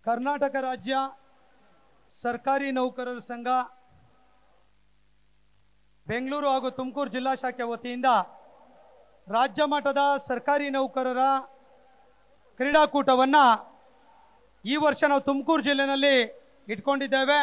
ಕರ್ನಾಟಕ ರಾಜ್ಯ ಸರ್ಕಾರಿ ನೌಕರರ ಸಂಘ ಬೆಂಗಳೂರು ಹಾಗೂ ತುಮಕೂರು ಜಿಲ್ಲಾ ಶಾಖೆ ವತಿಯಿಂದ ರಾಜ್ಯ ಮಟ್ಟದ ಸರ್ಕಾರಿ ನೌಕರರ ಕ್ರೀಡಾಕೂಟವನ್ನು ಈ ವರ್ಷ ನಾವು ತುಮಕೂರು ಜಿಲ್ಲೆನಲ್ಲಿ ಇಟ್ಕೊಂಡಿದ್ದೇವೆ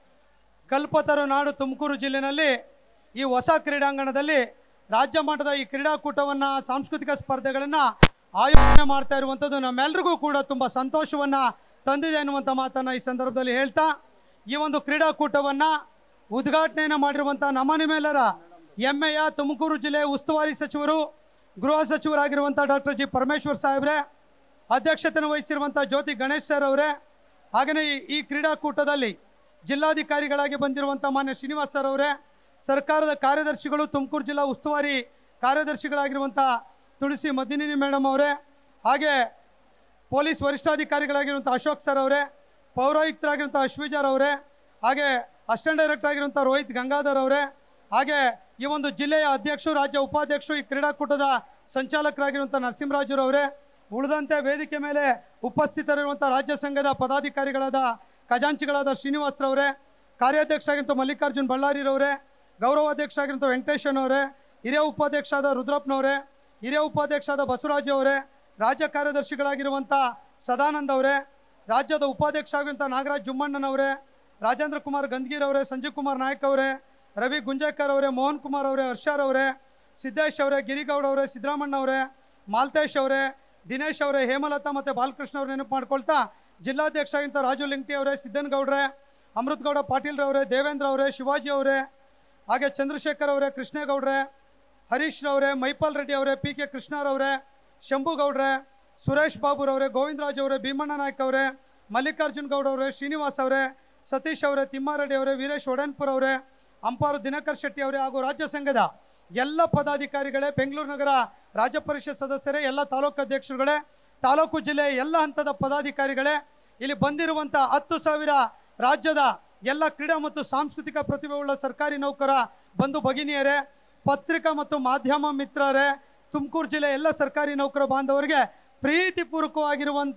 ಕಲ್ಪತರು ನಾಡು ತುಮಕೂರು ಜಿಲ್ಲೆನಲ್ಲಿ ಈ ಹೊಸ ಕ್ರೀಡಾಂಗಣದಲ್ಲಿ ರಾಜ್ಯ ಮಟ್ಟದ ಈ ಕ್ರೀಡಾಕೂಟವನ್ನು ಸಾಂಸ್ಕೃತಿಕ ಸ್ಪರ್ಧೆಗಳನ್ನು ಆಯೋಜನೆ ಮಾಡ್ತಾ ಇರುವಂಥದ್ದು ನಮ್ಮೆಲ್ರಿಗೂ ಕೂಡ ತುಂಬ ಸಂತೋಷವನ್ನು ತಂದಿದೆ ಅನ್ನುವಂಥ ಮಾತನ್ನು ಈ ಸಂದರ್ಭದಲ್ಲಿ ಹೇಳ್ತಾ ಈ ಒಂದು ಕ್ರೀಡಾಕೂಟವನ್ನು ಉದ್ಘಾಟನೆಯನ್ನು ಮಾಡಿರುವಂಥ ನಮ್ಮ ನಿಮ್ಮೆಲ್ಲರ ಹೆಮ್ಮೆಯ ತುಮಕೂರು ಜಿಲ್ಲೆ ಉಸ್ತುವಾರಿ ಸಚಿವರು ಗೃಹ ಸಚಿವರಾಗಿರುವಂಥ ಡಾಕ್ಟರ್ ಜಿ ಪರಮೇಶ್ವರ್ ಸಾಹೇಬ್ರೆ ಅಧ್ಯಕ್ಷತೆಯನ್ನು ವಹಿಸಿರುವಂಥ ಜ್ಯೋತಿ ಗಣೇಶ್ ಸರ್ ಅವರೇ ಹಾಗೆಯೇ ಈ- ಈ ಕ್ರೀಡಾಕೂಟದಲ್ಲಿ ಜಿಲ್ಲಾಧಿಕಾರಿಗಳಾಗಿ ಬಂದಿರುವಂಥ ಮಾನ್ಯ ಶ್ರೀನಿವಾಸ್ ಸರ್ ಅವರೇ ಸರ್ಕಾರದ ಕಾರ್ಯದರ್ಶಿಗಳು ತುಮಕೂರು ಜಿಲ್ಲಾ ಉಸ್ತುವಾರಿ ಕಾರ್ಯದರ್ಶಿಗಳಾಗಿರುವಂಥ ತುಳಸಿ ಮದಿನಿನಿ ಮೇಡಮ್ ಅವರೇ ಹಾಗೆ ಪೊಲೀಸ್ ವರಿಷ್ಠಾಧಿಕಾರಿಗಳಾಗಿರುವಂಥ ಅಶೋಕ್ ಸರ್ ಅವರೇ ಪೌರಾಯುಕ್ತರಾಗಿರುವಂಥ ಅಶ್ವಿಜಾರ್ ಅವರೇ ಹಾಗೆ ಅಸಿಸ್ಟೆಂಟ್ ಡೈರೆಕ್ಟರ್ ಆಗಿರುವಂಥ ರೋಹಿತ್ ಗಂಗಾಧರ್ ಅವರೇ ಹಾಗೆ ಈ ಒಂದು ಜಿಲ್ಲೆಯ ಅಧ್ಯಕ್ಷರು ರಾಜ್ಯ ಉಪಾಧ್ಯಕ್ಷರು ಈ ಕ್ರೀಡಾಕೂಟದ ಸಂಚಾಲಕರಾಗಿರುವಂಥ ನರಸಿಂಹರಾಜುರವರೇ ಉಳಿದಂತೆ ವೇದಿಕೆ ಮೇಲೆ ಉಪಸ್ಥಿತರಿರುವಂಥ ರಾಜ್ಯ ಸಂಘದ ಪದಾಧಿಕಾರಿಗಳಾದ ಖಜಾಂಚಿಗಳಾದ ಶ್ರೀನಿವಾಸರವರೇ ಕಾರ್ಯಾಧ್ಯಕ್ಷರಾಗಿರುವಂಥ ಮಲ್ಲಿಕಾರ್ಜುನ್ ಬಳ್ಳಾರಿರವರೇ ಗೌರವಾಧ್ಯಕ್ಷರಾಗಿರುವಂಥ ವೆಂಕಟೇಶನವರೇ ಹಿರಿಯ ಉಪಾಧ್ಯಕ್ಷರಾದ ರುದ್ರಪ್ಪನವರೇ ಹಿರಿಯ ಉಪಾಧ್ಯಕ್ಷರಾದ ಬಸವರಾಜ್ ಅವರೇ ರಾಜ್ಯ ಕಾರ್ಯದರ್ಶಿಗಳಾಗಿರುವಂಥ ಸದಾನಂದ್ ಅವರೇ ರಾಜ್ಯದ ಉಪಾಧ್ಯಕ್ಷ ಆಗಿರುವಂಥ ನಾಗರಾಜ್ ಜುಮ್ಮಣ್ಣನವರೇ ರಾಜೇಂದ್ರ ಕುಮಾರ್ ಗಂದ್ಗೀರ್ ಅವರೇ ಸಂಜೀವ್ ಕುಮಾರ್ ನಾಯಕ್ ಅವರೇ ರವಿ ಗುಂಜೇಕರ್ ಅವರೇ ಮೋಹನ್ ಕುಮಾರ್ ಅವರೇ ಹರ್ಷಾರ್ ಅವರೇ ಸಿದ್ದೇಶ್ ಅವರೇ ಗಿರಿಗೌಡ ಅವರೇ ಸಿದ್ದರಾಮಣ್ಣ ಅವರೇ ಮಾಲ್ತೇಶ್ ಅವರೇ ದಿನೇಶ್ ಅವರೇ ಹೇಮಲತಾ ಮತ್ತು ಬಾಲಕೃಷ್ಣ ಅವ್ರ ನೆನಪು ಮಾಡ್ಕೊಳ್ತಾ ಜಿಲ್ಲಾಧ್ಯಕ್ಷ ಆಗಿಂತ ರಾಜು ಲಿಂಗ್ಟಿ ಅವರೇ ಸಿದ್ದನಗೌಡ್ರೆ ಅಮೃತಗೌಡ ಪಾಟೀಲ್ ರವರೇ ದೇವೇಂದ್ರ ಅವರೇ ಶಿವಾಜಿ ಅವರೇ ಹಾಗೆ ಚಂದ್ರಶೇಖರ್ ಅವರೇ ಕೃಷ್ಣೇಗೌಡ್ರೆ ಹರೀಶ್ ರವರೇ ಮೈಪಾಲ್ ರೆಡ್ಡಿ ಅವರೇ ಪಿ ಕೆ ಕೃಷ್ಣರವರೇ ಶಂಭುಗೌಡ್ರೆ ಸುರೇಶ್ ಬಾಬುರವರೇ ಗೋವಿಂದರಾಜ್ ಅವರೇ ಭೀಮಣ್ಣ ನಾಯ್ಕ ಅವರೇ ಮಲ್ಲಿಕಾರ್ಜುನ್ ಗೌಡ ಅವರೇ ಶ್ರೀನಿವಾಸ್ ಅವರೇ ಸತೀಶ್ ಅವರೇ ತಿಮ್ಮಾರೆಡ್ಡಿ ಅವರೇ ವೀರೇಶ್ ಒಡನ್ಪುರ್ ಅವರೇ ಅಂಪಾರು ದಿನಕರ್ ಶೆಟ್ಟಿ ಅವರೇ ಹಾಗೂ ರಾಜ್ಯ ಸಂಘದ ಎಲ್ಲ ಪದಾಧಿಕಾರಿಗಳೇ ಬೆಂಗಳೂರು ನಗರ ರಾಜ್ಯ ಪರಿಷತ್ ಸದಸ್ಯರೇ ಎಲ್ಲ ತಾಲೂಕು ಅಧ್ಯಕ್ಷರುಗಳೇ ತಾಲೂಕು ಜಿಲ್ಲೆಯ ಎಲ್ಲ ಹಂತದ ಪದಾಧಿಕಾರಿಗಳೇ ಇಲ್ಲಿ ಬಂದಿರುವಂಥ ಹತ್ತು ಸಾವಿರ ರಾಜ್ಯದ ಎಲ್ಲ ಕ್ರೀಡಾ ಮತ್ತು ಸಾಂಸ್ಕೃತಿಕ ಪ್ರತಿಭೆಯುಳ್ಳ ಸರ್ಕಾರಿ ನೌಕರ ಬಂಧು ಭಗಿನಿಯರೇ ಪತ್ರಿಕಾ ಮತ್ತು ಮಾಧ್ಯಮ ಮಿತ್ರರೇ ತುಮಕೂರು ಜಿಲ್ಲೆ ಎಲ್ಲ ಸರ್ಕಾರಿ ನೌಕರ ಬಾಂಧವರಿಗೆ ಪ್ರೀತಿಪೂರ್ವಕವಾಗಿರುವಂಥ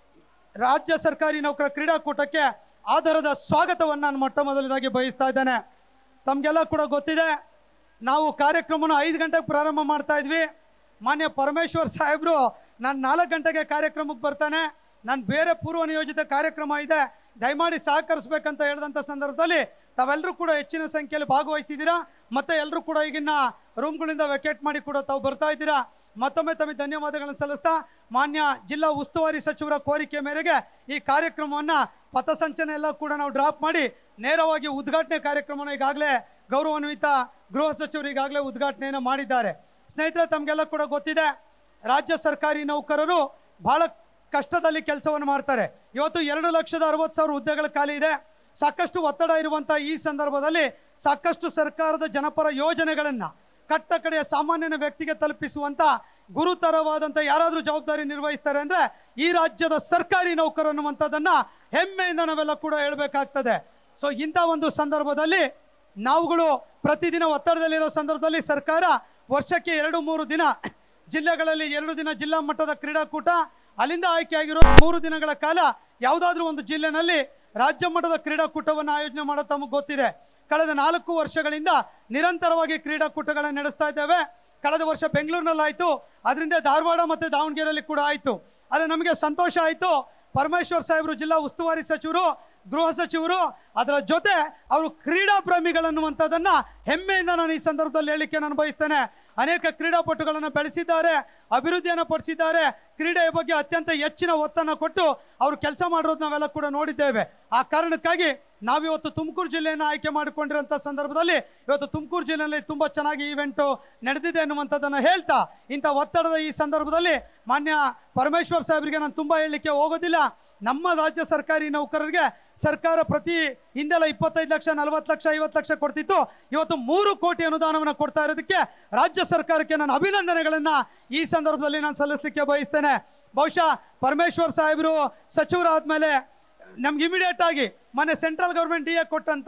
ರಾಜ್ಯ ಸರ್ಕಾರಿ ನೌಕರ ಕ್ರೀಡಾಕೂಟಕ್ಕೆ ಆಧಾರದ ಸ್ವಾಗತವನ್ನು ನಾನು ಮೊಟ್ಟ ಮೊದಲದಾಗಿ ಬಯಸ್ತಾ ಇದ್ದೇನೆ ತಮಗೆಲ್ಲ ಕೂಡ ಗೊತ್ತಿದೆ ನಾವು ಕಾರ್ಯಕ್ರಮನ ಐದು ಗಂಟೆಗೆ ಪ್ರಾರಂಭ ಮಾಡ್ತಾ ಇದ್ವಿ ಮಾನ್ಯ ಪರಮೇಶ್ವರ್ ಸಾಹೇಬರು ನಾನು ನಾಲ್ಕು ಗಂಟೆಗೆ ಕಾರ್ಯಕ್ರಮಕ್ಕೆ ಬರ್ತಾನೆ ನಾನು ಬೇರೆ ಪೂರ್ವ ನಿಯೋಜಿತ ಕಾರ್ಯಕ್ರಮ ಇದೆ ದಯಮಾಡಿ ಸಹಕರಿಸ್ಬೇಕಂತ ಹೇಳಿದಂಥ ಸಂದರ್ಭದಲ್ಲಿ ತಾವೆಲ್ಲರೂ ಕೂಡ ಹೆಚ್ಚಿನ ಸಂಖ್ಯೆಯಲ್ಲಿ ಭಾಗವಹಿಸಿದ್ದೀರಾ ಮತ್ತೆ ಎಲ್ಲರೂ ಕೂಡ ಈಗಿನ ರೂಮ್ಗಳಿಂದ ವೆಕೇಟ್ ಮಾಡಿ ಕೂಡ ತಾವು ಬರ್ತಾ ಇದ್ದೀರಾ ಮತ್ತೊಮ್ಮೆ ತಮಗೆ ಧನ್ಯವಾದಗಳನ್ನು ಸಲ್ಲಿಸ್ತಾ ಮಾನ್ಯ ಜಿಲ್ಲಾ ಉಸ್ತುವಾರಿ ಸಚಿವರ ಕೋರಿಕೆ ಮೇರೆಗೆ ಈ ಕಾರ್ಯಕ್ರಮವನ್ನು ಪಥಸಂಚಲನ ಎಲ್ಲ ಕೂಡ ನಾವು ಡ್ರಾಪ್ ಮಾಡಿ ನೇರವಾಗಿ ಉದ್ಘಾಟನೆ ಕಾರ್ಯಕ್ರಮವನ್ನು ಈಗಾಗಲೇ ಗೌರವಾನ್ವಿತ ಗೃಹ ಸಚಿವರು ಈಗಾಗಲೇ ಉದ್ಘಾಟನೆಯನ್ನು ಮಾಡಿದ್ದಾರೆ ಸ್ನೇಹಿತರೆ ತಮಗೆಲ್ಲ ಕೂಡ ಗೊತ್ತಿದೆ ರಾಜ್ಯ ಸರ್ಕಾರಿ ನೌಕರರು ಬಹಳ ಕಷ್ಟದಲ್ಲಿ ಕೆಲಸವನ್ನು ಮಾಡ್ತಾರೆ ಇವತ್ತು ಎರಡು ಲಕ್ಷದ ಅರವತ್ತು ಸಾವಿರ ಹುದ್ದೆಗಳ ಖಾಲಿ ಇದೆ ಸಾಕಷ್ಟು ಒತ್ತಡ ಇರುವಂಥ ಈ ಸಂದರ್ಭದಲ್ಲಿ ಸಾಕಷ್ಟು ಸರ್ಕಾರದ ಜನಪರ ಯೋಜನೆಗಳನ್ನು ಕಟ್ಟ ಕಡೆಯ ಸಾಮಾನ್ಯನ ವ್ಯಕ್ತಿಗೆ ತಲುಪಿಸುವಂತ ಗುರುತರವಾದಂಥ ಯಾರಾದರೂ ಜವಾಬ್ದಾರಿ ನಿರ್ವಹಿಸ್ತಾರೆ ಅಂದ್ರೆ ಈ ರಾಜ್ಯದ ಸರ್ಕಾರಿ ನೌಕರು ಅನ್ನುವಂಥದ್ದನ್ನ ಹೆಮ್ಮೆಯಿಂದ ನಾವೆಲ್ಲ ಕೂಡ ಹೇಳಬೇಕಾಗ್ತದೆ ಸೊ ಇಂಥ ಒಂದು ಸಂದರ್ಭದಲ್ಲಿ ನಾವುಗಳು ಪ್ರತಿದಿನ ಒತ್ತಡದಲ್ಲಿರೋ ಸಂದರ್ಭದಲ್ಲಿ ಸರ್ಕಾರ ವರ್ಷಕ್ಕೆ ಎರಡು ಮೂರು ದಿನ ಜಿಲ್ಲೆಗಳಲ್ಲಿ ಎರಡು ದಿನ ಜಿಲ್ಲಾ ಮಟ್ಟದ ಕ್ರೀಡಾಕೂಟ ಅಲ್ಲಿಂದ ಆಯ್ಕೆಯಾಗಿರೋ ಮೂರು ದಿನಗಳ ಕಾಲ ಯಾವುದಾದ್ರೂ ಒಂದು ಜಿಲ್ಲೆನಲ್ಲಿ ರಾಜ್ಯ ಮಟ್ಟದ ಕ್ರೀಡಾಕೂಟವನ್ನು ಆಯೋಜನೆ ಮಾಡೋದು ತಮಗೆ ಗೊತ್ತಿದೆ ಕಳೆದ ನಾಲ್ಕು ವರ್ಷಗಳಿಂದ ನಿರಂತರವಾಗಿ ಕ್ರೀಡಾಕೂಟಗಳನ್ನು ನಡೆಸ್ತಾ ಇದ್ದೇವೆ ಕಳೆದ ವರ್ಷ ಬೆಂಗಳೂರಿನಲ್ಲಿ ಆಯಿತು ಅದರಿಂದ ಧಾರವಾಡ ಮತ್ತು ದಾವಣಗೆರೆಯಲ್ಲಿ ಕೂಡ ಆಯಿತು ಆದರೆ ನಮಗೆ ಸಂತೋಷ ಆಯಿತು ಪರಮೇಶ್ವರ್ ಸಾಹೇಬರು ಜಿಲ್ಲಾ ಉಸ್ತುವಾರಿ ಸಚಿವರು ಗೃಹ ಸಚಿವರು ಅದರ ಜೊತೆ ಅವರು ಕ್ರೀಡಾ ಪ್ರೇಮಿಗಳನ್ನುವಂಥದ್ದನ್ನ ಹೆಮ್ಮೆಯಿಂದ ನಾನು ಈ ಸಂದರ್ಭದಲ್ಲಿ ಹೇಳಲಿಕ್ಕೆ ನಾನು ಬಯಸ್ತೇನೆ ಅನೇಕ ಕ್ರೀಡಾಪಟುಗಳನ್ನು ಬೆಳೆಸಿದ್ದಾರೆ ಅಭಿವೃದ್ಧಿಯನ್ನು ಪಡಿಸಿದ್ದಾರೆ ಕ್ರೀಡೆಯ ಬಗ್ಗೆ ಅತ್ಯಂತ ಹೆಚ್ಚಿನ ಒತ್ತನ್ನು ಕೊಟ್ಟು ಅವರು ಕೆಲಸ ಮಾಡಿರೋದು ನಾವೆಲ್ಲ ಕೂಡ ನೋಡಿದ್ದೇವೆ ಆ ಕಾರಣಕ್ಕಾಗಿ ನಾವಿವತ್ತು ತುಮಕೂರು ಜಿಲ್ಲೆಯನ್ನು ಆಯ್ಕೆ ಮಾಡಿಕೊಂಡಿರೋಂಥ ಸಂದರ್ಭದಲ್ಲಿ ಇವತ್ತು ತುಮಕೂರು ಜಿಲ್ಲೆಯಲ್ಲಿ ತುಂಬ ಚೆನ್ನಾಗಿ ಈವೆಂಟು ನಡೆದಿದೆ ಅನ್ನುವಂಥದ್ದನ್ನು ಹೇಳ್ತಾ ಇಂಥ ಒತ್ತಡದ ಈ ಸಂದರ್ಭದಲ್ಲಿ ಮಾನ್ಯ ಪರಮೇಶ್ವರ್ ಸಾಹೇಬರಿಗೆ ನಾನು ತುಂಬ ಹೇಳಲಿಕ್ಕೆ ಹೋಗೋದಿಲ್ಲ ನಮ್ಮ ರಾಜ್ಯ ಸರ್ಕಾರಿ ನೌಕರರಿಗೆ ಸರ್ಕಾರ ಪ್ರತಿ ಹಿಂದೆಲ್ಲ ಇಪ್ಪತ್ತೈದು ಲಕ್ಷ ನಲವತ್ತು ಲಕ್ಷ ಐವತ್ತು ಲಕ್ಷ ಕೊಡ್ತಿತ್ತು ಇವತ್ತು ಮೂರು ಕೋಟಿ ಅನುದಾನವನ್ನು ಕೊಡ್ತಾ ಇರೋದಕ್ಕೆ ರಾಜ್ಯ ಸರ್ಕಾರಕ್ಕೆ ನಾನು ಅಭಿನಂದನೆಗಳನ್ನ ಈ ಸಂದರ್ಭದಲ್ಲಿ ನಾನು ಸಲ್ಲಿಸಲಿಕ್ಕೆ ಬಯಸ್ತೇನೆ ಬಹುಶಃ ಪರಮೇಶ್ವರ್ ಸಾಹೇಬರು ಸಚಿವರಾದ್ಮೇಲೆ ನಮ್ಗೆ ಇಮಿಡಿಯೇಟ್ ಆಗಿ ಮೊನ್ನೆ ಸೆಂಟ್ರಲ್ ಗೌರ್ಮೆಂಟ್ ಡಿ ಎ ಕೊಟ್ಟಂತ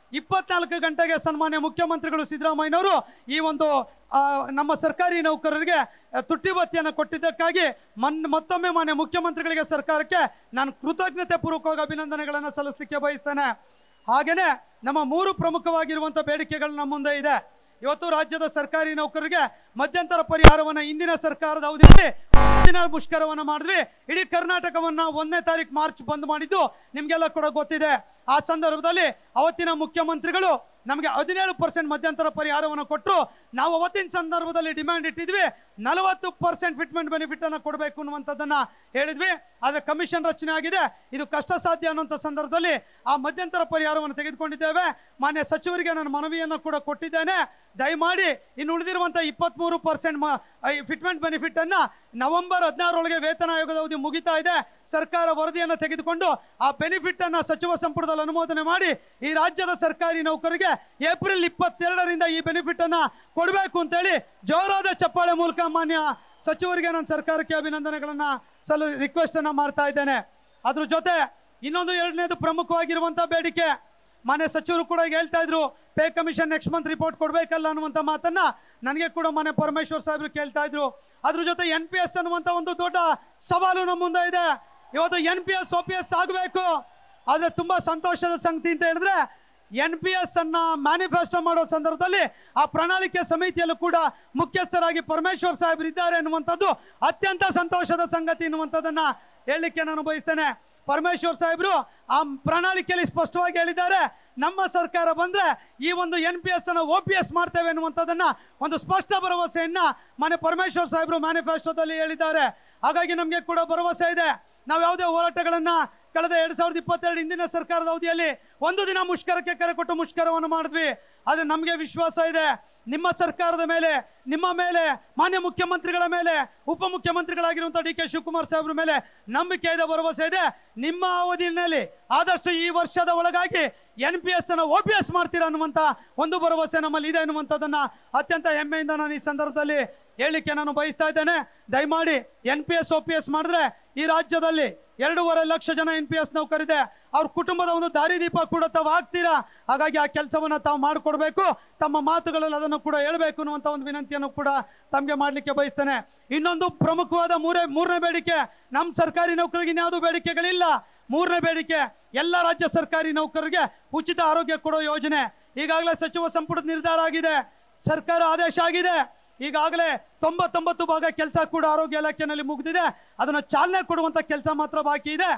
ಇಪ್ಪತ್ನಾಲ್ಕು ಗಂಟೆಗೆ ಸನ್ಮಾನ್ಯ ಮುಖ್ಯಮಂತ್ರಿಗಳು ಸಿದ್ದರಾಮಯ್ಯನವರು ಈ ಒಂದು ಆ, ನಮ್ಮ ಸರ್ಕಾರಿ ನೌಕರರಿಗೆ ಆ, ತುಟ್ಟಿ ಭತ್ಯೆಯನ್ನು ಕೊಟ್ಟಿದ್ದಕ್ಕಾಗಿ ಮನ್ ಮತ್ತೊಮ್ಮೆ ಮಾನ್ಯ ಮುಖ್ಯಮಂತ್ರಿಗಳಿಗೆ ಸರ್ಕಾರಕ್ಕೆ ನಾನು ಕೃತಜ್ಞತೆ ಪೂರ್ವಕವಾಗಿ ಅಭಿನಂದನೆಗಳನ್ನು ಸಲ್ಲಿಸಲಿಕ್ಕೆ ಬಯಸ್ತೇನೆ ಹಾಗೇನೆ ನಮ್ಮ ಮೂರು ಪ್ರಮುಖವಾಗಿರುವಂಥ ಬೇಡಿಕೆಗಳು ನಮ್ಮ ಮುಂದೆ ಇದೆ ಇವತ್ತು ರಾಜ್ಯದ ಸರ್ಕಾರಿ ನೌಕರರಿಗೆ ಮಧ್ಯಂತರ ಪರಿಹಾರವನ್ನ ಇಂದಿನ ಸರ್ಕಾರದ ಅವಧಿಯಲ್ಲಿ ದಿನ ಮುಷ್ಕರವನ್ನ ಮಾಡಿದ್ವಿ ಇಡೀ ಕರ್ನಾಟಕವನ್ನ ಒಂದನೇ ತಾರೀಕು ಮಾರ್ಚ್ ಬಂದ್ ಮಾಡಿದ್ದು ನಿಮ್ಗೆಲ್ಲ ಕೂಡ ಗೊತ್ತಿದೆ ಆ ಸಂದರ್ಭದಲ್ಲಿ ಅವತ್ತಿನ ಮುಖ್ಯಮಂತ್ರಿಗಳು ನಮಗೆ ಹದಿನೇಳು ಪರ್ಸೆಂಟ್ ಮಧ್ಯಂತರ ಪರಿಹಾರವನ್ನು ಕೊಟ್ಟರು ನಾವು ಅವತ್ತಿನ ಸಂದರ್ಭದಲ್ಲಿ ಡಿಮ್ಯಾಂಡ್ ಇಟ್ಟಿದ್ವಿ ನಲವತ್ತು ಪರ್ಸೆಂಟ್ ಫಿಟ್ಮೆಂಟ್ ಬೆನಿಫಿಟ್ ಅನ್ನ ಕೊಡಬೇಕು ಅನ್ನುವಂಥದ್ದನ್ನ ಹೇಳಿದ್ವಿ ಆದ್ರೆ ಕಮಿಷನ್ ರಚನೆ ಆಗಿದೆ ಇದು ಕಷ್ಟ ಸಾಧ್ಯ ಅನ್ನುವಂಥ ಸಂದರ್ಭದಲ್ಲಿ ಆ ಮಧ್ಯಂತರ ಪರಿಹಾರವನ್ನು ತೆಗೆದುಕೊಂಡಿದ್ದೇವೆ ಮಾನ್ಯ ಸಚಿವರಿಗೆ ನಾನು ಮನವಿಯನ್ನು ಕೂಡ ಕೊಟ್ಟಿದ್ದೇನೆ ದಯಮಾಡಿ ಇನ್ನು ಉಳಿದಿರುವಂಥ ಇಪ್ಪತ್ಮೂರು ಪರ್ಸೆಂಟ್ ಫಿಟ್ಮೆಂಟ್ ಬೆನಿಫಿಟ್ ಅನ್ನ ನವೆಂಬರ್ ಹದಿನಾರರೊಳಗೆ ವೇತನ ಆಯೋಗದ ಅವಧಿ ಮುಗಿತಾ ಇದೆ ಸರ್ಕಾರ ವರದಿಯನ್ನು ತೆಗೆದುಕೊಂಡು ಆ ಬೆನಿಫಿಟ್ ಅನ್ನ ಸಚಿವ ಸಂಪುಟದಲ್ಲಿ ಅನುಮೋದನೆ ಮಾಡಿ ಈ ರಾಜ್ಯದ ಸರ್ಕಾರಿ ನೌಕರರಿಗೆ ಏಪ್ರಿಲ್ ಇಪ್ಪತ್ತೆರಡರಿಂದ ಈ ಬೆನಿಫಿಟ್ ಅನ್ನ ಕೊಡಬೇಕು ಅಂತೇಳಿ ಜೋರಾದ ಚಪ್ಪಾಳೆ ಮೂಲಕ ಮಾನ್ಯ ಸಚಿವರಿಗೆ ನಾನು ಸರ್ಕಾರಕ್ಕೆ ಅಭಿನಂದನೆಗಳನ್ನ ಸಲ್ಲ ರಿಕ್ವೆಸ್ಟ್ ಅನ್ನ ಮಾಡ್ತಾ ಇದ್ದೇನೆ ಅದ್ರ ಜೊತೆ ಇನ್ನೊಂದು ಎರಡನೇದು ಪ್ರಮುಖವಾಗಿರುವಂತ ಬೇಡಿಕೆ ಮಾನ್ಯ ಸಚಿವರು ಕೂಡ ಈಗ ಹೇಳ್ತಾ ಇದ್ರು pay commission next month report ಕೊಡ್ಬೇಕಲ್ಲ ಅನ್ನುವಂಥ ಮಾತನ್ನ ನನಗೆ ಕೂಡ ಮಾನ್ಯ ಪರಮೇಶ್ವರ್ ಸಾಹೇಬರು ಕೇಳ್ತಾ ಇದ್ರು ಅದ್ರ ಜೊತೆ ಎನ್ ಪಿ ಎಸ್ ಅನ್ನುವಂಥ ಒಂದು ದೊಡ್ಡ ಸವಾಲು ನಮ್ಮ ಮುಂದೆ ಇದೆ ಇವತ್ತು N P S O P S ಆಗಬೇಕು ಆದ್ರೆ ತುಂಬಾ ಸಂತೋಷದ ಸಂಗತಿ ಅಂತ ಹೇಳಿದ್ರೆ ಎನ್ ಪಿ ಎಸ್ ಅನ್ನ ಮ್ಯಾನಿಫೆಸ್ಟೋ ಮಾಡೋ ಸಂದರ್ಭದಲ್ಲಿ ಆ ಪ್ರಣಾಳಿಕೆ ಸಮಿತಿಯಲ್ಲೂ ಕೂಡ ಮುಖ್ಯಸ್ಥರಾಗಿ ಪರಮೇಶ್ವರ್ ಸಾಹೇಬರು ಇದ್ದಾರೆ ಎನ್ನುವಂಥದ್ದು ಅತ್ಯಂತ ಸಂತೋಷದ ಸಂಗತಿ ಎನ್ನುವಂಥದ್ದನ್ನ ಹೇಳಲಿಕ್ಕೆ ನಾನು ಬಯಸ್ತೇನೆ ಪರಮೇಶ್ವರ್ ಸಾಹೇಬರು ಆ ಪ್ರಣಾಳಿಕೆಯಲ್ಲಿ ಸ್ಪಷ್ಟವಾಗಿ ಹೇಳಿದ್ದಾರೆ ನಮ್ಮ ಸರ್ಕಾರ ಬಂದ್ರೆ ಈ ಒಂದು ಎನ್ ಪಿ ಎಸ್ ಅನ್ನ ಒ ಪಿ ಎಸ್ ಮಾಡ್ತೇವೆ ಎನ್ನುವಂಥದ್ದನ್ನ ಒಂದು ಸ್ಪಷ್ಟ ಭರವಸೆಯನ್ನ ಮನೆ ಪರಮೇಶ್ವರ್ ಸಾಹೇಬರು ಮ್ಯಾನಿಫೆಸ್ಟೋದಲ್ಲಿ ಹೇಳಿದ್ದಾರೆ ಹಾಗಾಗಿ ನಮಗೆ ಕೂಡ ಭರವಸೆ ಇದೆ ನಾವು ಯಾವುದೇ ಹೋರಾಟಗಳನ್ನ ಕಳೆದ ಎರಡ್ ಸಾವಿರದ ಇಪ್ಪತ್ತೆರಡು ಹಿಂದಿನ ಸರ್ಕಾರದ ಅವಧಿಯಲ್ಲಿ ಒಂದು ದಿನ ಮುಷ್ಕರಕ್ಕೆ ಕರೆ ಕೊಟ್ಟು ಮುಷ್ಕರವನ್ನು ಮಾಡಿದ್ವಿ ಆದ್ರೆ ನಮಗೆ ವಿಶ್ವಾಸ ಇದೆ ನಿಮ್ಮ ಸರ್ಕಾರದ ಮೇಲೆ ನಿಮ್ಮ ಮೇಲೆ ಮಾನ್ಯ ಮುಖ್ಯಮಂತ್ರಿಗಳ ಮೇಲೆ ಉಪಮುಖ್ಯಮಂತ್ರಿಗಳಾಗಿರುವಂತಹ ಡಿ ಕೆ ಶಿವಕುಮಾರ್ ಸಾಹೇಬ್ರ ಮೇಲೆ ನಂಬಿಕೆ ಇದೆ ಭರವಸೆ ಇದೆ ನಿಮ್ಮ ಅವಧಿಯಲ್ಲಿ ಆದಷ್ಟು ಈ ವರ್ಷದ ಒಳಗಾಗಿ ಎನ್ ಪಿ ಎಸ್ ಅನ್ನ ಒ ಪಿ ಎಸ್ ಮಾಡ್ತೀರಾ ಅನ್ನುವಂತ ಒಂದು ಭರವಸೆ ನಮ್ಮಲ್ಲಿ ಇದೆ ಅನ್ನುವಂಥದ್ದನ್ನ ಅತ್ಯಂತ ಹೆಮ್ಮೆಯಿಂದ ನಾನು ಈ ಸಂದರ್ಭದಲ್ಲಿ ಹೇಳಿಕೆ ನಾನು ಬಯಸ್ತಾ ಇದ್ದೇನೆ ದಯಮಾಡಿ N P S O P S ಮಾಡಿದ್ರೆ ಈ ರಾಜ್ಯದಲ್ಲಿ ಎರಡೂವರೆ ಲಕ್ಷ ಜನ ಎನ್ ಪಿ ಎಸ್ ನೌಕರಿದೆ ಅವ್ರ ಕುಟುಂಬದ ಒಂದು ದಾರಿದೀಪ ಕೂಡ ತಾವು ಆಗ್ತೀರಾ ಹಾಗಾಗಿ ಆ ಕೆಲಸವನ್ನ ತಾವು ಮಾಡಿಕೊಡ್ಬೇಕು ತಮ್ಮ ಮಾತುಗಳಲ್ಲಿ ಅದನ್ನು ಕೂಡ ಹೇಳಬೇಕು ಅನ್ನುವಂಥ ಒಂದು ವಿನಂತಿಯನ್ನು ಕೂಡ ತಮಗೆ ಮಾಡಲಿಕ್ಕೆ ಬಯಸ್ತೇನೆ ಇನ್ನೊಂದು ಪ್ರಮುಖವಾದ ಮೂರೇ ಮೂರನೇ ಬೇಡಿಕೆ ನಮ್ಮ ಸರ್ಕಾರಿ ನೌಕರಿಗೆ ಇನ್ಯಾವುದೂ ಬೇಡಿಕೆಗಳಿಲ್ಲ ಮೂರನೇ ಬೇಡಿಕೆ ಎಲ್ಲ ರಾಜ್ಯ ಸರ್ಕಾರಿ ನೌಕರರಿಗೆ ಉಚಿತ ಆರೋಗ್ಯ ಕೊಡೋ ಯೋಜನೆ ಈಗಾಗಲೇ ಸಚಿವ ಸಂಪುಟದ ನಿರ್ಧಾರ ಆಗಿದೆ ಸರ್ಕಾರ ಆದೇಶ ಆಗಿದೆ ಈಗಾಗಲೇ ತೊಂಬತ್ತೊಂಬತ್ತು ಭಾಗ ಕೆಲಸ ಕೂಡ ಆರೋಗ್ಯ ಇಲಾಖೆಯಲ್ಲಿ ಮುಗಿದಿದೆ ಅದನ್ನು ಚಾಲನೆ ಕೊಡುವಂತ ಕೆಲಸ ಮಾತ್ರ ಬಾಕಿ ಇದೆ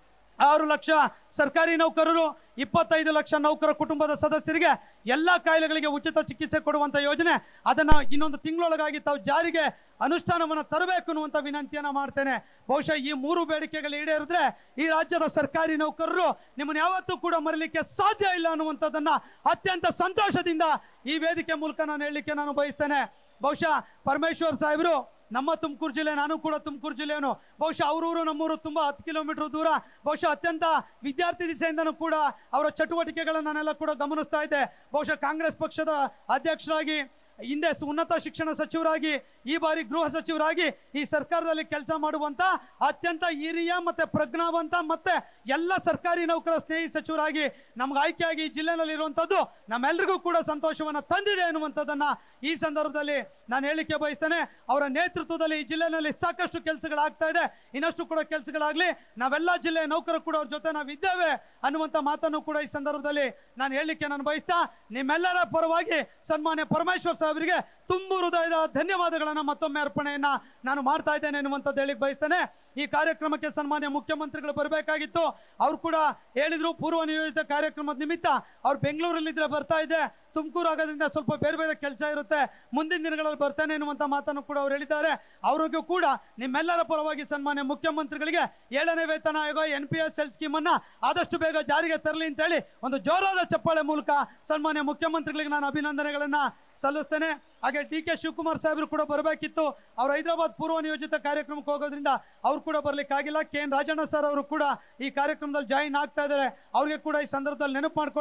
ಆರು ಲಕ್ಷ ಸರ್ಕಾರಿ ನೌಕರರು ಇಪ್ಪತ್ತೈದು ಲಕ್ಷ ನೌಕರ ಕುಟುಂಬದ ಸದಸ್ಯರಿಗೆ ಎಲ್ಲ ಕಾಯಿಲೆಗಳಿಗೆ ಉಚಿತ ಚಿಕಿತ್ಸೆ ಕೊಡುವಂತ ಯೋಜನೆ ಅದನ್ನ ಇನ್ನೊಂದು ತಿಂಗಳೊಳಗಾಗಿ ತಾವು ಜಾರಿಗೆ ಅನುಷ್ಠಾನವನ್ನು ತರಬೇಕು ಅನ್ನುವಂತ ವಿನಂತಿಯನ್ನ ಮಾಡ್ತೇನೆ ಬಹುಶಃ ಈ ಮೂರು ಬೇಡಿಕೆಗಳು ಈಡೇರಿದ್ರೆ ಈ ರಾಜ್ಯದ ಸರ್ಕಾರಿ ನೌಕರರು ನಿಮ್ಮನ್ನು ಯಾವತ್ತೂ ಕೂಡ ಮರಲಿಕ್ಕೆ ಸಾಧ್ಯ ಇಲ್ಲ ಅನ್ನುವಂಥದ್ದನ್ನ ಅತ್ಯಂತ ಸಂತೋಷದಿಂದ ಈ ವೇದಿಕೆ ಮೂಲಕ ನಾನು ಹೇಳಲಿಕ್ಕೆ ನಾನು ಬಯಸ್ತೇನೆ ಬಹುಶಃ ಪರಮೇಶ್ವರ್ ಸಾಹೇಬರು ನಮ್ಮ ತುಮಕೂರು ಜಿಲ್ಲೆ ನಾನು ಕೂಡ ತುಮಕೂರು ಜಿಲ್ಲೆಯವನು ಬಹುಶಃ ಅವರೂರು ನಮ್ಮೂರು ತುಂಬಾ ಹತ್ತು ಕಿಲೋಮೀಟರ್ ದೂರ ಬಹುಶಃ ಅತ್ಯಂತ ವಿದ್ಯಾರ್ಥಿ ದಿಸೆಯಿಂದನೂ ಕೂಡ ಅವರ ಚಟುವಟಿಕೆಗಳನ್ನು ನಾನೆಲ್ಲ ಕೂಡ ಗಮನಿಸ್ತಾ ಇದ್ದೆ ಬಹುಶಃ ಕಾಂಗ್ರೆಸ್ ಪಕ್ಷದ ಅಧ್ಯಕ್ಷರಾಗಿ ಹಿಂದೆ ಸ- ಉನ್ನತ ಶಿಕ್ಷಣ ಸಚಿವರಾಗಿ ಈ ಬಾರಿ ಗೃಹ ಸಚಿವರಾಗಿ ಈ ಸರ್ಕಾರದಲ್ಲಿ ಕೆಲಸ ಮಾಡುವಂತ ಅತ್ಯಂತ ಹಿರಿಯ ಮತ್ತೆ ಪ್ರಜ್ಞಾವಂತ ಮತ್ತೆ ಎಲ್ಲ ಸರ್ಕಾರಿ ನೌಕರ ಸ್ನೇಹಿ ಸಚಿವರಾಗಿ ನಮ್ಗೆ ಆಯ್ಕೆಯಾಗಿ ಈ ಜಿಲ್ಲೆನಲ್ಲಿ ಇರುವಂತದ್ದು ನಮ್ಮೆಲ್ರಿಗೂ ಕೂಡ ಸಂತೋಷವನ್ನ ತಂದಿದೆ ಅನ್ನುವಂಥದ್ದನ್ನ ಈ ಸಂದರ್ಭದಲ್ಲಿ ನಾನು ಹೇಳಿಕೆ ಬಯಸ್ತೇನೆ ಅವರ ನೇತೃತ್ವದಲ್ಲಿ ಈ ಜಿಲ್ಲೆನಲ್ಲಿ ಸಾಕಷ್ಟು ಕೆಲಸಗಳಾಗ್ತಾ ಇದೆ ಇನ್ನಷ್ಟು ಕೂಡ ಕೆಲಸಗಳಾಗ್ಲಿ ನಾವೆಲ್ಲ ಜಿಲ್ಲೆಯ ನೌಕರರು ಕೂಡ ಅವ್ರ ಜೊತೆ ನಾವಿದ್ದೇವೆ ಅನ್ನುವಂಥ ಮಾತನ್ನು ಕೂಡ ಈ ಸಂದರ್ಭದಲ್ಲಿ ನಾನು ಹೇಳಲಿಕ್ಕೆ ನಾನು ಬಯಸ್ತಾ ನಿಮ್ಮೆಲ್ಲರ ಪರವಾಗಿ ಸನ್ಮಾನ್ಯ ಪರಮೇಶ್ವರ್ ಸಾಹೇಬರಿಗೆ ತುಂಬು ಹೃದಯದ ಧನ್ಯವಾದಗಳನ್ನ ಮತ್ತೊಮ್ಮೆ ಅರ್ಪಣೆಯನ್ನ ನಾನು ಮಾಡ್ತಾ ಇದ್ದೇನೆ ಅನ್ನುವಂಥದ್ದು ಹೇಳಿಕ್ ಬಯಸ್ತೇನೆ ಈ ಕಾರ್ಯಕ್ರಮಕ್ಕೆ ಸನ್ಮಾನ್ಯ ಮುಖ್ಯಮಂತ್ರಿಗಳು ಬರಬೇಕಾಗಿತ್ತು ಅವ್ರು ಕೂಡ ಹೇಳಿದ್ರು ಪೂರ್ವ ನಿಯೋಜಿತ ಕಾರ್ಯಕ್ರಮದ ನಿಮಿತ್ತ ಅವ್ರು ಬೆಂಗಳೂರಲ್ಲಿದ್ರೆ ಬರ್ತಾ ಇದೆ ತುಮಕೂರು ಆಗೋದ್ರಿಂದ ಸ್ವಲ್ಪ ಬೇರೆ ಬೇರೆ ಕೆಲಸ ಇರುತ್ತೆ ಮುಂದಿನ ದಿನಗಳಲ್ಲಿ ಬರ್ತಾನೆ ಎನ್ನುವಂತ ಮಾತನ್ನು ಕೂಡ ಅವ್ರು ಹೇಳಿದ್ದಾರೆ ಅವ್ರಿಗೂ ಕೂಡ ನಿಮ್ಮೆಲ್ಲರ ಪರವಾಗಿ ಸನ್ಮಾನ್ಯ ಮುಖ್ಯಮಂತ್ರಿಗಳಿಗೆ ಏಳನೇ ವೇತನ ಆಯೋಗ N P S L scheme ಅನ್ನ ಆದಷ್ಟು ಬೇಗ ಜಾರಿಗೆ ತರಲಿ ಅಂತ ಹೇಳಿ ಒಂದು ಜೋರಾದ ಚಪ್ಪಾಳೆ ಮೂಲಕ ಸನ್ಮಾನ್ಯ ಮುಖ್ಯಮಂತ್ರಿಗಳಿಗೆ ನಾನು ಅಭಿನಂದನೆಗಳನ್ನ ಸಲ್ಲಿಸ್ತೇನೆ ಹಾಗೆ ಡಿ ಕೆ ಶಿವಕುಮಾರ್ ಸಾಹೇಬರು ಕೂಡ ಬರಬೇಕಿತ್ತು ಅವ್ರು ಹೈದರಾಬಾದ್ ಪೂರ್ವ ನಿಯೋಜಿತ ಕಾರ್ಯಕ್ರಮಕ್ಕೆ ಹೋಗೋದ್ರಿಂದ ಅವ್ರು ಕೂಡ ಬರ್ಲಿಕ್ಕಾಗಿಲ್ಲ ಕೆ ಎನ್ ರಾಜಣ್ಣ ಸರ್ ಅವರು ಕೂಡ ಈ ಕಾರ್ಯಕ್ರಮದಲ್ಲಿ ಜಾಯಿನ್ ಆಗ್ತಾ ಇದ್ದಾರೆ ಅವ್ರಿಗೆ ಕೂಡ ಈ ಸಂದರ್ಭದಲ್ಲಿ ನೆನಪು ಮಾಡ್ಕೊಳ್ತಾ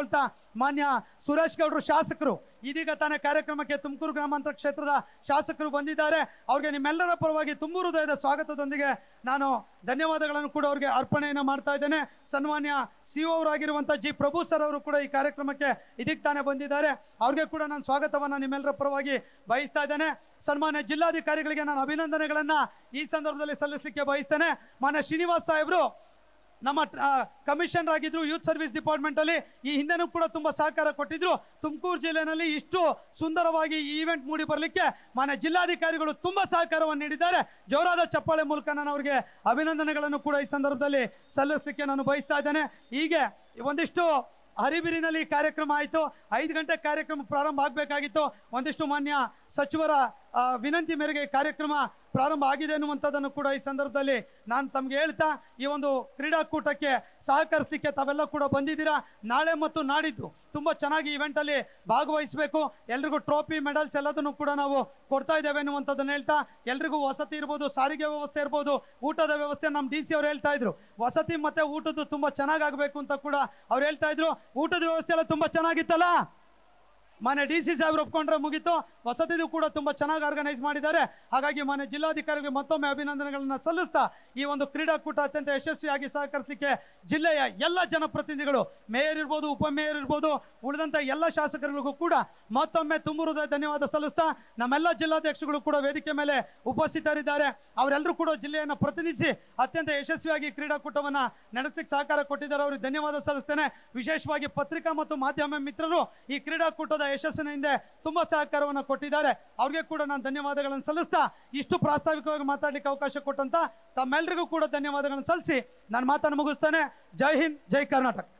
ಮಾನ್ಯ ಸುರೇಶ್ ಗೌಡರು ಶಾಸಕರು ಇದೀಗ ತಾನೇ ಕಾರ್ಯಕ್ರಮಕ್ಕೆ ತುಮಕೂರು ಗ್ರಾಮಾಂತರ ಕ್ಷೇತ್ರದ ಶಾಸಕರು ಬಂದಿದ್ದಾರೆ ಅವ್ರಿಗೆ ನಿಮ್ಮೆಲ್ಲರ ಪರವಾಗಿ ತುಂಬು ಹೃದಯದ ಸ್ವಾಗತದೊಂದಿಗೆ ನಾನು ಧನ್ಯವಾದಗಳನ್ನು ಕೂಡ ಅವ್ರಿಗೆ ಅರ್ಪಣೆಯನ್ನು ಮಾಡ್ತಾ ಇದ್ದೇನೆ ಸನ್ಮಾನ್ಯ ಸಿ ಅವರಾಗಿರುವಂಥ ಜಿ ಪ್ರಭು ಸರ್ ಅವರು ಕೂಡ ಈ ಕಾರ್ಯಕ್ರಮಕ್ಕೆ ಇದಕ್ಕೆ ತಾನೇ ಬಂದಿದ್ದಾರೆ ಅವ್ರಿಗೆ ಕೂಡ ನಾನು ಸ್ವಾಗತವನ್ನು ನಿಮ್ಮೆಲ್ಲರ ಪರವಾಗಿ ಬಯಸ್ತಾ ಇದ್ದೇನೆ ಸನ್ಮಾನ್ಯ ಜಿಲ್ಲಾಧಿಕಾರಿಗಳಿಗೆ ನಾನು ಅಭಿನಂದನೆಗಳನ್ನ ಈ ಸಂದರ್ಭದಲ್ಲಿ ಸಲ್ಲಿಸಲಿಕ್ಕೆ ಬಯಸ್ತೇನೆ ಮಾನ್ಯ ಶ್ರೀನಿವಾಸ್ ಸಾಹೇಬರು ನಮ್ಮ ಕಮಿಷನರ್ ಆಗಿದ್ರು ಯೂತ್ ಸರ್ವಿಸ್ ಡಿಪಾರ್ಟ್ಮೆಂಟ್ ಅಲ್ಲಿ ಈ ಹಿಂದೆನೂ ಕೂಡ ತುಂಬಾ ಸಹಕಾರ ಕೊಟ್ಟಿದ್ರು ತುಮಕೂರು ಜಿಲ್ಲೆನಲ್ಲಿ ಇಷ್ಟು ಸುಂದರವಾಗಿ ಈ ಈವೆಂಟ್ ಮೂಡಿ ಬರಲಿಕ್ಕೆ ಮಾನ್ಯ ಜಿಲ್ಲಾಧಿಕಾರಿಗಳು ತುಂಬಾ ಸಹಕಾರವನ್ನು ನೀಡಿದ್ದಾರೆ ಜೋರಾದ ಚಪ್ಪಾಳೆ ಮೂಲಕ ನಾನು ಅವರಿಗೆ ಅಭಿನಂದನೆಗಳನ್ನು ಕೂಡ ಈ ಸಂದರ್ಭದಲ್ಲಿ ಸಲ್ಲಿಸಲಿಕ್ಕೆ ನಾನು ಬಯಸ್ತಾ ಇದ್ದೇನೆ ಹೀಗೆ ಒಂದಿಷ್ಟು ಹರಿಬಿರಿನಲ್ಲಿ ಈ ಕಾರ್ಯಕ್ರಮ ಆಯಿತು ಐದು ಗಂಟೆ ಕಾರ್ಯಕ್ರಮ ಪ್ರಾರಂಭ ಆಗಬೇಕಾಗಿತ್ತು ಒಂದಿಷ್ಟು ಮಾನ್ಯ ಸಚಿವರ ಆ, ವಿನಂತಿ ಮೇರೆಗೆ ಈ ಕಾರ್ಯಕ್ರಮ ಪ್ರಾರಂಭ ಆಗಿದೆ ಅನ್ನುವಂಥದ್ದನ್ನು ಕೂಡ ಈ ಸಂದರ್ಭದಲ್ಲಿ ನಾನು ತಮಗೆ ಹೇಳ್ತಾ ಈ ಒಂದು ಕ್ರೀಡಾಕೂಟಕ್ಕೆ ಸಹಕರಿಸಲಿಕ್ಕೆ ತಾವೆಲ್ಲ ಕೂಡ ಬಂದಿದ್ದೀರಾ ನಾಳೆ ಮತ್ತು ನಾಡಿದ್ದು ತುಂಬ ಚೆನ್ನಾಗಿ event ಅಲ್ಲಿ ಭಾಗವಹಿಸಬೇಕು ಎಲ್ರಿಗೂ ಟ್ರೋಫಿ ಮೆಡಲ್ಸ್ ಎಲ್ಲದನ್ನು ಕೂಡ ನಾವು ಕೊಡ್ತಾ ಇದ್ದೇವೆ ಅನ್ನುವಂಥದ್ದನ್ನು ಹೇಳ್ತಾ ಎಲ್ರಿಗೂ ವಸತಿ ಇರ್ಬೋದು ಸಾರಿಗೆ ವ್ಯವಸ್ಥೆ ಇರ್ಬೋದು ಊಟದ ವ್ಯವಸ್ಥೆ ನಮ್ಮ ಡಿ ಸಿ ಅವ್ರು ಹೇಳ್ತಾ ಇದ್ರು ವಸತಿ ಮತ್ತೆ ಊಟದ್ದು ತುಂಬ ಚೆನ್ನಾಗಿ ಆಗಬೇಕು ಅಂತ ಕೂಡ ಅವ್ರು ಹೇಳ್ತಾ ಇದ್ರು ಊಟದ ವ್ಯವಸ್ಥೆ ಎಲ್ಲ ತುಂಬ ಚೆನ್ನಾಗಿತ್ತಲ್ಲ ಮಾನ್ಯ ಡಿ ಸಿ ಸಾಹೇಬ್ರು ಒಪ್ಕೊಂಡ್ರೆ ಮುಗೀತು ವಸತಿದು ಕೂಡ ತುಂಬಾ ಚೆನ್ನಾಗಿ ಆರ್ಗನೈಸ್ ಮಾಡಿದ್ದಾರೆ ಹಾಗಾಗಿ ಮಾನ್ಯ ಜಿಲ್ಲಾಧಿಕಾರಿಗೆ ಮತ್ತೊಮ್ಮೆ ಅಭಿನಂದನೆಗಳನ್ನ ಸಲ್ಲಿಸ್ತಾ ಈ ಒಂದು ಕ್ರೀಡಾಕೂಟ ಅತ್ಯಂತ ಯಶಸ್ವಿಯಾಗಿ ಸಹಕರಿಸಲಿಕ್ಕೆ ಜಿಲ್ಲೆಯ ಎಲ್ಲ ಜನಪ್ರತಿನಿಧಿಗಳು ಮೇಯರ್ ಇರ್ಬೋದು ಉಪಮೇಯರ್ ಇರ್ಬೋದು ಉಳಿದಂತ ಎಲ್ಲ ಶಾಸಕರಿಗೂ ಕೂಡ ಮತ್ತೊಮ್ಮೆ ತುಂಬ ಹೃದಯ ಧನ್ಯವಾದ ಸಲ್ಲಿಸ್ತಾ ನಮ್ಮೆಲ್ಲ ಜಿಲ್ಲಾಧ್ಯಕ್ಷಗಳು ಕೂಡ ವೇದಿಕೆ ಮೇಲೆ ಉಪಸ್ಥಿತರಿದ್ದಾರೆ ಅವರೆಲ್ಲರೂ ಕೂಡ ಜಿಲ್ಲೆಯನ್ನು ಪ್ರತಿನಿಧಿಸಿ ಅತ್ಯಂತ ಯಶಸ್ವಿಯಾಗಿ ಕ್ರೀಡಾಕೂಟವನ್ನ ನಡೆಸಲಿಕ್ಕೆ ಸಹಕಾರ ಕೊಟ್ಟಿದ್ದಾರೆ ಅವರಿಗೆ ಧನ್ಯವಾದ ಸಲ್ಲಿಸ್ತೇನೆ ವಿಶೇಷವಾಗಿ ಪತ್ರಿಕಾ ಮತ್ತು ಮಾಧ್ಯಮ ಮಿತ್ರರು ಈ ಕ್ರೀಡಾಕೂಟದ ಯಶಸ್ಸಿನ ಹಿಂದೆ ತುಂಬಾ ಸಹಕಾರವನ್ನು ಕೊಟ್ಟಿದ್ದಾರೆ ಅವ್ರಿಗೆ ಕೂಡ ನಾನು ಧನ್ಯವಾದಗಳನ್ನು ಸಲ್ಲಿಸ್ತಾ ಇಷ್ಟು ಪ್ರಾಸ್ತಾವಿಕವಾಗಿ ಮಾತಾಡ್ಲಿಕ್ಕೆ ಅವಕಾಶ ಕೊಟ್ಟಂತ ತಮ್ಮೆಲ್ಲರಿಗೂ ಕೂಡ ಧನ್ಯವಾದಗಳನ್ನು ಸಲ್ಲಿಸಿ ನಾನು ಮಾತನ್ನು ಮುಗಿಸ್ತೇನೆ ಜೈ ಹಿಂದ್ ಜೈ ಕರ್ನಾಟಕ